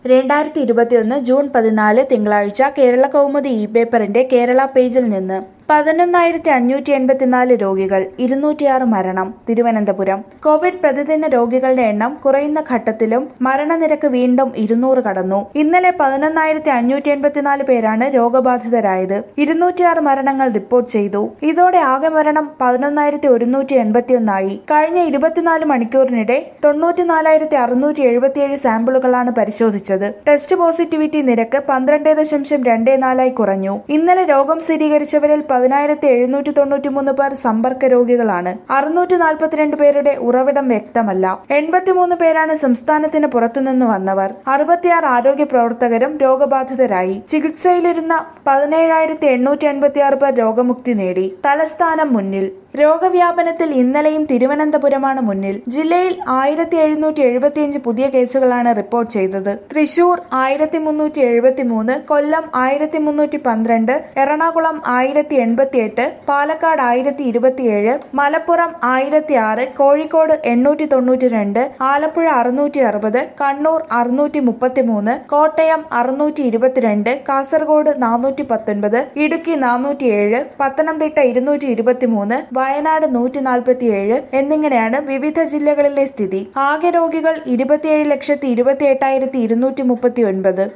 രണ്ടായിരത്തി ഇരുപത്തിയൊന്ന് ജൂൺ പതിനാല് തിങ്കളാഴ്ച കേരള കൗമുദി ഇ പേപ്പറിന്റെ കേരള പേജിൽ നിന്ന് പതിനൊന്നായിരത്തി അഞ്ഞൂറ്റി എൺപത്തിനാല് രോഗികൾ ഇരുന്നൂറ്റിയാറ് മരണം തിരുവനന്തപുരം കോവിഡ് പ്രതിദിന രോഗികളുടെ എണ്ണം കുറയുന്ന ഘട്ടത്തിലും മരണനിരക്ക് വീണ്ടും ഇരുന്നൂറ് കടന്നു ഇന്നലെ പതിനൊന്നായിരത്തി അഞ്ഞൂറ്റി എൺപത്തിനാല് പേരാണ് രോഗബാധിതരായത് ഇരുന്നൂറ്റിയാറ് മരണങ്ങൾ റിപ്പോർട്ട് ചെയ്തു ഇതോടെ ആകെ മരണം പതിനൊന്നായിരത്തി ഒരുന്നൂറ്റി എൺപത്തിയൊന്നായി കഴിഞ്ഞ ഇരുപത്തിനാല് മണിക്കൂറിനിടെ തൊണ്ണൂറ്റിനാലായിരത്തി അറുന്നൂറ്റി എഴുപത്തിയേഴ് സാമ്പിളുകളാണ് പരിശോധിച്ചത് ടെസ്റ്റ് പോസിറ്റിവിറ്റി നിരക്ക് പന്ത്രണ്ട് ദശാംശം രണ്ടേ നാലായി കുറഞ്ഞു ഇന്നലെ രോഗം സ്ഥിരീകരിച്ചവരിൽ പതിനായിരത്തി എഴുന്നൂറ്റി തൊണ്ണൂറ്റി മൂന്ന് പേർ സമ്പർക്ക രോഗികളാണ് അറുന്നൂറ്റി നാൽപ്പത്തിരണ്ട് പേരുടെ ഉറവിടം വ്യക്തമല്ല എൺപത്തിമൂന്ന് പേരാണ് സംസ്ഥാനത്തിന് പുറത്തുനിന്ന് വന്നവർ അറുപത്തിയാറ് ആരോഗ്യ പ്രവർത്തകരും രോഗബാധിതരായി ചികിത്സയിലിരുന്ന പതിനേഴായിരത്തി എണ്ണൂറ്റി അൻപത്തിയാറ് പേർ രോഗമുക്തി നേടി തലസ്ഥാനം മുന്നിൽ രോഗവ്യാപനത്തിൽ ഇന്നലെയും തിരുവനന്തപുരമാണ് മുന്നിൽ ജില്ലയിൽ ആയിരത്തി എഴുന്നൂറ്റി എഴുപത്തിയഞ്ച് പുതിയ കേസുകളാണ് റിപ്പോർട്ട് ചെയ്തത് തൃശൂർ ആയിരത്തി മുന്നൂറ്റി എഴുപത്തി മൂന്ന് കൊല്ലം ആയിരത്തി മുന്നൂറ്റി പന്ത്രണ്ട് എറണാകുളം ആയിരത്തി എൺപത്തിയെട്ട് പാലക്കാട് ആയിരത്തി ഇരുപത്തിയേഴ് മലപ്പുറം ആയിരത്തി ആറ് കോഴിക്കോട് എണ്ണൂറ്റി തൊണ്ണൂറ്റി രണ്ട് ആലപ്പുഴ അറുന്നൂറ്റി അറുപത് കണ്ണൂർ അറുന്നൂറ്റി മുപ്പത്തി മൂന്ന് കോട്ടയം അറുന്നൂറ്റി ഇരുപത്തിരണ്ട് കാസർഗോഡ് നാനൂറ്റി പത്തൊൻപത് ഇടുക്കി നാനൂറ്റിയേഴ് പത്തനംതിട്ട ഇരുന്നൂറ്റി ഇരുപത്തിമൂന്ന് വയനാട് നൂറ്റി നാൽപ്പത്തിയേഴ് എന്നിങ്ങനെയാണ് വിവിധ ജില്ലകളിലെ സ്ഥിതി ആകെ രോഗികൾ ഇരുപത്തിയേഴ് ലക്ഷത്തി ഇരുപത്തി എട്ടായിരത്തി ഇരുന്നൂറ്റി മുപ്പത്തി ഒൻപത്